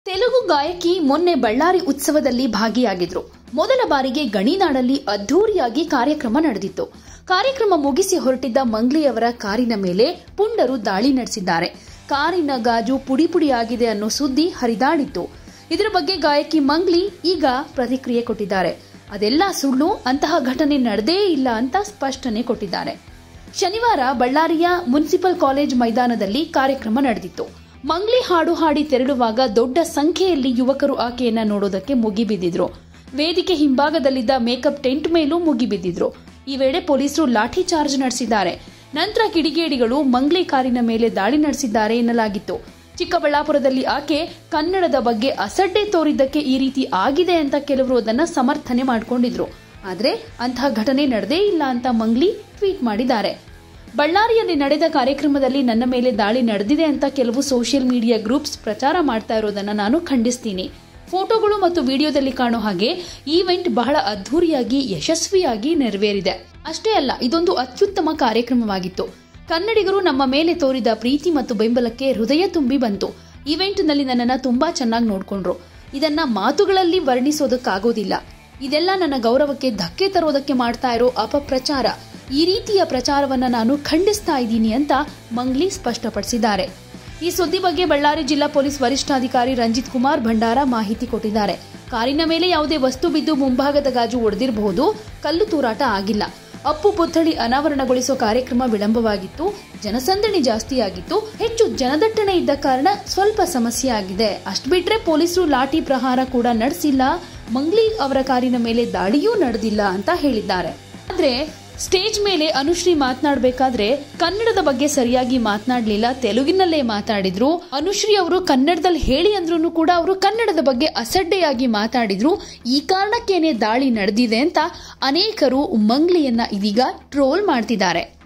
ತೆಲುಗು ಗಾಯಕಿ ಮೊನ್ನೆ ಬಳ್ಳಾರಿ ಉತ್ಸವದಲ್ಲಿ ಭಾಗಿಯಾಗಿದ್ರು ಮೊದಲ ಬಾರಿಗೆ ಗಣಿನಾಡಲ್ಲಿ ಅದ್ಧೂರಿಯಾಗಿ ಕಾರ್ಯಕ್ರಮ ನಡೆದಿತ್ತು ಕಾರ್ಯಕ್ರಮ ಮುಗಿಸಿ ಹೊರಟಿದ್ದ ಮಂಗ್ಲಿಯವರ ಕಾರಿನ ಮೇಲೆ ಪುಂಡರು ದಾಳಿ ನಡೆಸಿದ್ದಾರೆ ಕಾರಿನ ಗಾಜು ಪುಡಿ ಪುಡಿಯಾಗಿದೆ ಅನ್ನೋ ಸುದ್ದಿ ಹರಿದಾಡಿತ್ತು ಇದರ ಬಗ್ಗೆ ಗಾಯಕಿ ಮಂಗ್ಲಿ ಈಗ ಪ್ರತಿಕ್ರಿಯೆ ಕೊಟ್ಟಿದ್ದಾರೆ ಅದೆಲ್ಲ ಸುಳ್ಳು ಅಂತಹ ಘಟನೆ ನಡೆದೇ ಇಲ್ಲ ಅಂತ ಸ್ಪಷ್ಟನೆ ಕೊಟ್ಟಿದ್ದಾರೆ ಶನಿವಾರ ಬಳ್ಳಾರಿಯ ಮುನ್ಸಿಪಲ್ ಕಾಲೇಜ್ ಮೈದಾನದಲ್ಲಿ ಕಾರ್ಯಕ್ರಮ ನಡೆದಿತ್ತು ಮಂಗ್ಲಿ ಹಾಡು ಹಾಡಿ ತೆರಳುವಾಗ ದೊಡ್ಡ ಸಂಖ್ಯೆಯಲ್ಲಿ ಯುವಕರು ಆಕೆಯನ್ನ ನೋಡೋದಕ್ಕೆ ಮುಗಿಬಿದ್ದಿದ್ರು ವೇದಿಕೆ ಹಿಂಭಾಗದಲ್ಲಿದ್ದ ಮೇಕಪ್ ಟೆಂಟ್ ಮೇಲೂ ಮುಗಿಬಿದ್ದಿದ್ರು ಈ ವೇಳೆ ಪೊಲೀಸರು ಲಾಠಿ ಚಾರ್ಜ್ ನಡೆಸಿದ್ದಾರೆ ನಂತರ ಕಿಡಿಗೇಡಿಗಳು ಮಂಗ್ಲಿ ಕಾರಿನ ಮೇಲೆ ದಾಳಿ ನಡೆಸಿದ್ದಾರೆ ಎನ್ನಲಾಗಿತ್ತು ಚಿಕ್ಕಬಳ್ಳಾಪುರದಲ್ಲಿ ಆಕೆ ಕನ್ನಡದ ಬಗ್ಗೆ ಅಸಡ್ಡೆ ತೋರಿದ್ದಕ್ಕೆ ಈ ರೀತಿ ಆಗಿದೆ ಅಂತ ಕೆಲವರು ಅದನ್ನ ಸಮರ್ಥನೆ ಮಾಡಿಕೊಂಡಿದ್ರು ಆದ್ರೆ ಅಂತಹ ಘಟನೆ ನಡೆದೇ ಇಲ್ಲ ಅಂತ ಮಂಗ್ಲಿ ಟ್ವೀಟ್ ಮಾಡಿದ್ದಾರೆ ಬಳ್ಳಾರಿಯಲ್ಲಿ ನಡೆದ ಕಾರ್ಯಕ್ರಮದಲ್ಲಿ ನನ್ನ ಮೇಲೆ ದಾಳಿ ನಡೆದಿದೆ ಅಂತ ಕೆಲವು ಸೋಷಿಯಲ್ ಮೀಡಿಯಾ ಗ್ರೂಪ್ಸ್ ಪ್ರಚಾರ ಮಾಡ್ತಾ ಇರೋದನ್ನ ನಾನು ಖಂಡಿಸ್ತೀನಿ ಫೋಟೋಗಳು ಮತ್ತು ವಿಡಿಯೋದಲ್ಲಿ ಕಾಣೋ ಹಾಗೆ ಈವೆಂಟ್ ಬಹಳ ಅದ್ಧೂರಿಯಾಗಿ ಯಶಸ್ವಿಯಾಗಿ ನೆರವೇರಿದೆ ಅಷ್ಟೇ ಅಲ್ಲ ಇದೊಂದು ಅತ್ಯುತ್ತಮ ಕಾರ್ಯಕ್ರಮವಾಗಿತ್ತು ಕನ್ನಡಿಗರು ನಮ್ಮ ಮೇಲೆ ತೋರಿದ ಪ್ರೀತಿ ಮತ್ತು ಬೆಂಬಲಕ್ಕೆ ಹೃದಯ ತುಂಬಿ ಬಂತು ಇವೆಂಟ್ನಲ್ಲಿ ನನ್ನನ್ನು ತುಂಬಾ ಚೆನ್ನಾಗಿ ನೋಡ್ಕೊಂಡ್ರು ಇದನ್ನ ಮಾತುಗಳಲ್ಲಿ ವರ್ಣಿಸೋದಕ್ಕಾಗೋದಿಲ್ಲ ಇದೆಲ್ಲ ನನ್ನ ಗೌರವಕ್ಕೆ ಧಕ್ಕೆ ತರೋದಕ್ಕೆ ಮಾಡ್ತಾ ಇರೋ ಅಪಪ್ರಚಾರ ಈ ರೀತಿಯ ಪ್ರಚಾರವನ್ನ ನಾನು ಖಂಡಿಸ್ತಾ ಇದ್ದೀನಿ ಅಂತ ಮಂಗ್ಲಿ ಸ್ಪಷ್ಟಪಡಿಸಿದ್ದಾರೆ ಈ ಸುದ್ದಿ ಬಗ್ಗೆ ಬಳ್ಳಾರಿ ಜಿಲ್ಲಾ ಪೊಲೀಸ್ ವರಿಷ್ಠಾಧಿಕಾರಿ ರಂಜಿತ್ ಕುಮಾರ್ ಭಂಡಾರ ಮಾಹಿತಿ ಕೊಟ್ಟಿದ್ದಾರೆ ಕಾರಿನ ಮೇಲೆ ಯಾವುದೇ ವಸ್ತು ಬಿದ್ದು ಮುಂಭಾಗದ ಗಾಜು ಒಡೆದಿರಬಹುದು ಕಲ್ಲು ತೂರಾಟ ಆಗಿಲ್ಲ ಅಪ್ಪು ಪುತ್ಥಳಿ ಅನಾವರಣಗೊಳಿಸೋ ಕಾರ್ಯಕ್ರಮ ವಿಳಂಬವಾಗಿತ್ತು ಜನಸಂದಣಿ ಜಾಸ್ತಿಯಾಗಿತ್ತು ಹೆಚ್ಚು ಜನದಟ್ಟಣೆ ಇದ್ದ ಕಾರಣ ಸ್ವಲ್ಪ ಸಮಸ್ಯೆ ಆಗಿದೆ ಅಷ್ಟು ಬಿಟ್ರೆ ಪೊಲೀಸರು ಲಾಠಿ ಪ್ರಹಾರ ಕೂಡ ನಡೆಸಿಲ್ಲ ಮಂಗ್ಲಿ ಅವರ ಕಾರಿನ ಮೇಲೆ ದಾಳಿಯೂ ನಡೆದಿಲ್ಲ ಅಂತ ಹೇಳಿದ್ದಾರೆ ಆದ್ರೆ ಸ್ಟೇಜ್ ಮೇಲೆ ಅನುಶ್ರೀ ಮಾತನಾಡಬೇಕಾದ್ರೆ ಕನ್ನಡದ ಬಗ್ಗೆ ಸರಿಯಾಗಿ ಮಾತನಾಡಲಿಲ್ಲ ತೆಲುಗಿನಲ್ಲೇ ಮಾತಾಡಿದ್ರು ಅನುಶ್ರೀ ಅವರು ಕನ್ನಡದಲ್ಲಿ ಹೇಳಿ ಅಂದ್ರೂ ಕೂಡ ಅವರು ಕನ್ನಡದ ಬಗ್ಗೆ ಅಸಡ್ಡೆಯಾಗಿ ಮಾತಾಡಿದ್ರು ಈ ಕಾರಣಕ್ಕೇನೆ ದಾಳಿ ನಡೆದಿದೆ ಅಂತ ಅನೇಕರು ಮಂಗ್ಲಿಯನ್ನ ಇದೀಗ ಟ್ರೋಲ್ ಮಾಡ್ತಿದ್ದಾರೆ